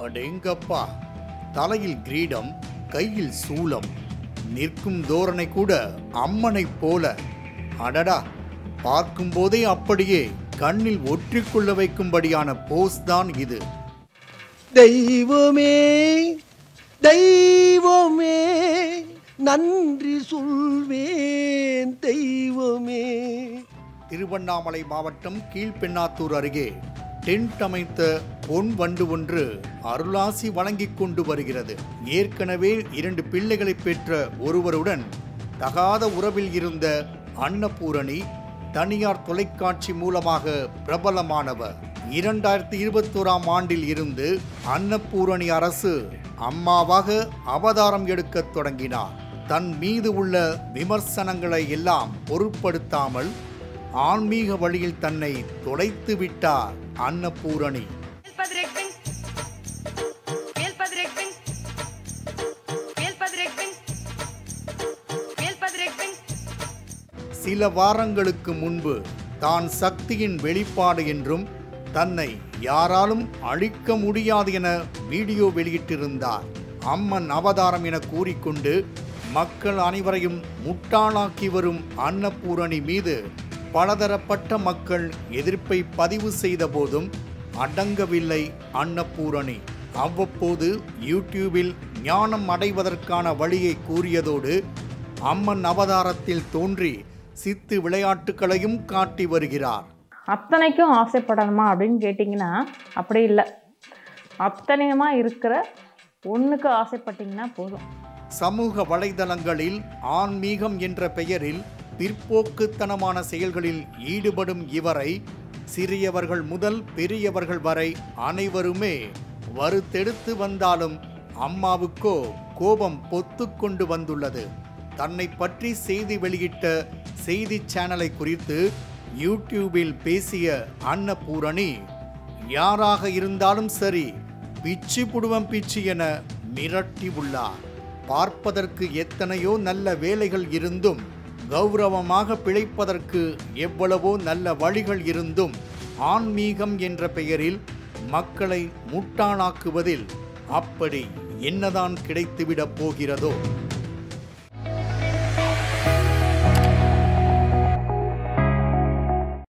அடேங்கப்பா தலையில் கிரீடம் கையில் சூலம் நிற்கும் தோரணை கூட அம்மனைப் போல அடடா பார்க்கும்போதே அப்படியே கண்ணில் ஒற்றிக்கொள்ள வைக்கும்படியான போஸ் தான் இது தெய்வமே தெய்வமே நன்றி சொல்வேன் தெய்வமே திருவண்ணாமலை மாவட்டம் கீழ்பெண்ணாத்தூர் அருகே டென்ட் அமைத்த பொன் வண்டு ஒன்று அருளாசி வழங்கிக் கொண்டு வருகிறது ஏற்கனவே இரண்டு பிள்ளைகளை பெற்ற ஒருவருடன் தகாத உறவில் இருந்த அன்னபூரணி தனியார் தொலைக்காட்சி மூலமாக பிரபலமானவர் இரண்டாயிரத்தி இருபத்தோராம் ஆண்டில் இருந்து அன்னபூரணி அரசு அம்மாவாக அவதாரம் எடுக்கத் தொடங்கினார் தன் மீது உள்ள விமர்சனங்களை எல்லாம் பொருட்படுத்தாமல் ஆன்மீக வழியில் தன்னை தொலைத்து விட்டார் Annapurani Padrekbing. Veel Padrekbing. Veel Padrekbing. Veel Padrekbing. சில வாரங்களுக்கு முன்பு தான் சக்தியின் வெளிப்பாடு என்றும் தன்னை யாராலும் அழிக்க முடியாது என வீடியோ வெளியிட்டிருந்தார் அம்மன் அவதாரம் என கூறிக்கொண்டு மக்கள் அனைவரையும் முட்டாளாக்கி வரும் அன்னபூரணி மீது பலதரப்பட்ட மக்கள் எதிர்ப்பை பதிவு செய்த போதும் அடங்கவில்லை அன்னபூரணி அவ்வப்போது யூடியூபில் ஞானம் அடைவதற்கான வழியை கூறியதோடு அம்மன் அவதாரத்தில் தோன்றி சித்து விளையாட்டுகளையும் காட்டி வருகிறார் அத்தனைக்கும் ஆசைப்படணுமா அப்படின்னு கேட்டிங்கன்னா அப்படி இல்லை அத்தனையுமா இருக்கிற ஒன்றுக்கு ஆசைப்பட்டீங்கன்னா போதும் சமூக வலைதளங்களில் ஆன்மீகம் என்ற பெயரில் பிற்போக்குத்தனமான செயல்களில் ஈடுபடும் இவரை சிறியவர்கள் முதல் பெரியவர்கள் வரை அனைவருமே வறுத்தெடுத்து வந்தாலும் அம்மாவுக்கோ கோபம் பொத்து கொண்டு வந்துள்ளது தன்னை பற்றி செய்தி வெளியிட்ட செய்தி சேனலை குறித்து யூடியூபில் பேசிய அன்னபூரணி யாராக இருந்தாலும் சரி பிச்சு புடுவம் பிச்சு என மிரட்டி உள்ளார் பார்ப்பதற்கு எத்தனையோ நல்ல வேலைகள் இருந்தும் கௌரவமாக பிழைப்பதற்கு எவ்வளவோ நல்ல வழிகள் இருந்தும் ஆன்மீகம் என்ற பெயரில் மக்களை முட்டாளாக்குவதில் அப்படி என்னதான் கிடைத்துவிடப் போகிறதோ